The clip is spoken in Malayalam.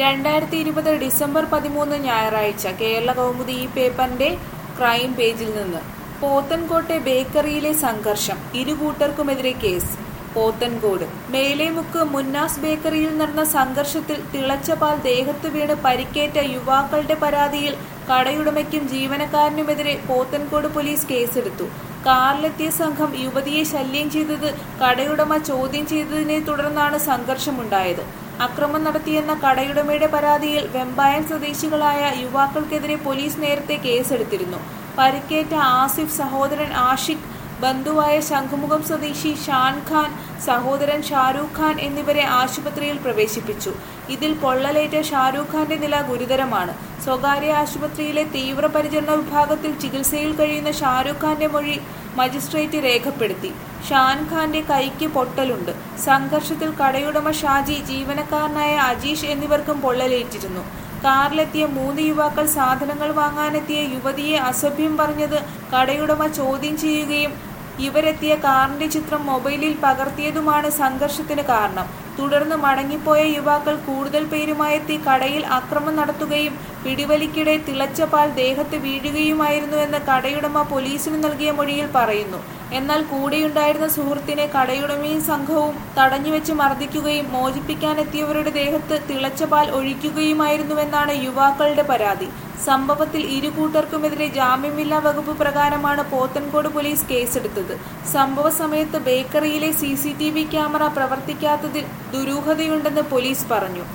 രണ്ടായിരത്തി ഇരുപത് ഡിസംബർ പതിമൂന്ന് ഞായറാഴ്ച കേരള കൗമുദി ഈ പേപ്പറിന്റെ ക്രൈം പേജിൽ നിന്ന് പോത്തൻകോട്ടെ ബേക്കറിയിലെ സംഘർഷം ഇരു കൂട്ടർക്കുമെതിരെ കേസ് പോത്തൻകോട് മേലേമുക്ക് മുന്നാസ് ബേക്കറിയിൽ നടന്ന സംഘർഷത്തിൽ തിളച്ച പാൽ ദേഹത്ത് വീണ് പരിക്കേറ്റ യുവാക്കളുടെ പരാതിയിൽ കടയുടമയ്ക്കും ജീവനക്കാരനുമെതിരെ പോത്തൻകോട് പോലീസ് കേസെടുത്തു കാറിലെത്തിയ സംഘം യുവതിയെ ശല്യം ചെയ്തത് കടയുടമ ചോദ്യം ചെയ്തതിനെ തുടർന്നാണ് സംഘർഷമുണ്ടായത് അക്രമം നടത്തിയെന്ന കടയുടമയുടെ പരാതിയിൽ വെമ്പായം സ്വദേശികളായ യുവാക്കൾക്കെതിരെ പോലീസ് നേരത്തെ കേസെടുത്തിരുന്നു പരിക്കേറ്റ ആസിഫ് സഹോദരൻ ആഷിഖ് ബന്ധുവായ ശംഖുമുഖം സ്വദേശി ഷാൻ ഖാൻ സഹോദരൻ ഷാരൂഖ് ഖാൻ എന്നിവരെ ആശുപത്രിയിൽ പ്രവേശിപ്പിച്ചു ഇതിൽ പൊള്ളലേറ്റ ഷാരൂഖ് ഖാന്റെ നില ഗുരുതരമാണ് സ്വകാര്യ ആശുപത്രിയിലെ തീവ്രപരിചരണ വിഭാഗത്തിൽ ചികിത്സയിൽ കഴിയുന്ന ഷാരൂഖ് ഖാന്റെ മൊഴി മജിസ്ട്രേറ്റ് രേഖപ്പെടുത്തി ഷാൻ ഖാന്റെ കൈക്ക് പൊട്ടലുണ്ട് സംഘർഷത്തിൽ കടയുടമ ഷാജി ജീവനക്കാരനായ അജീഷ് എന്നിവർക്കും പൊള്ളലേറ്റിരുന്നു കാറിലെത്തിയ മൂന്ന് യുവാക്കൾ സാധനങ്ങൾ വാങ്ങാനെത്തിയ യുവതിയെ അസഭ്യം പറഞ്ഞത് കടയുടമ ചോദ്യം ചെയ്യുകയും ഇവരെത്തിയ കാറിന്റെ ചിത്രം മൊബൈലിൽ പകർത്തിയതുമാണ് സംഘർഷത്തിന് കാരണം തുടർന്ന് മടങ്ങിപ്പോയ യുവാക്കൾ കൂടുതൽ പേരുമായെത്തി കടയിൽ അക്രമം നടത്തുകയും പിടിവലിക്കിടെ തിളച്ച പാൽ ദേഹത്ത് വീഴുകയുമായിരുന്നുവെന്ന് കടയുടമ പോലീസിന് നൽകിയ മൊഴിയിൽ പറയുന്നു എന്നാൽ കൂടെയുണ്ടായിരുന്ന സുഹൃത്തിനെ കടയുടമയും സംഘവും തടഞ്ഞുവെച്ച് മർദ്ദിക്കുകയും മോചിപ്പിക്കാനെത്തിയവരുടെ ദേഹത്ത് തിളച്ച പാൽ ഒഴിക്കുകയുമായിരുന്നുവെന്നാണ് യുവാക്കളുടെ പരാതി സംഭവത്തിൽ ഇരു കൂട്ടർക്കുമെതിരെ ജാമ്യമില്ലാ വകുപ്പ് പ്രകാരമാണ് പോത്തൻകോട് പോലീസ് കേസെടുത്തത് സംഭവ സമയത്ത് ബേക്കറിയിലെ സി ക്യാമറ പ്രവർത്തിക്കാത്തതിൽ ദുരൂഹതയുണ്ടെന്ന് പോലീസ് പറഞ്ഞു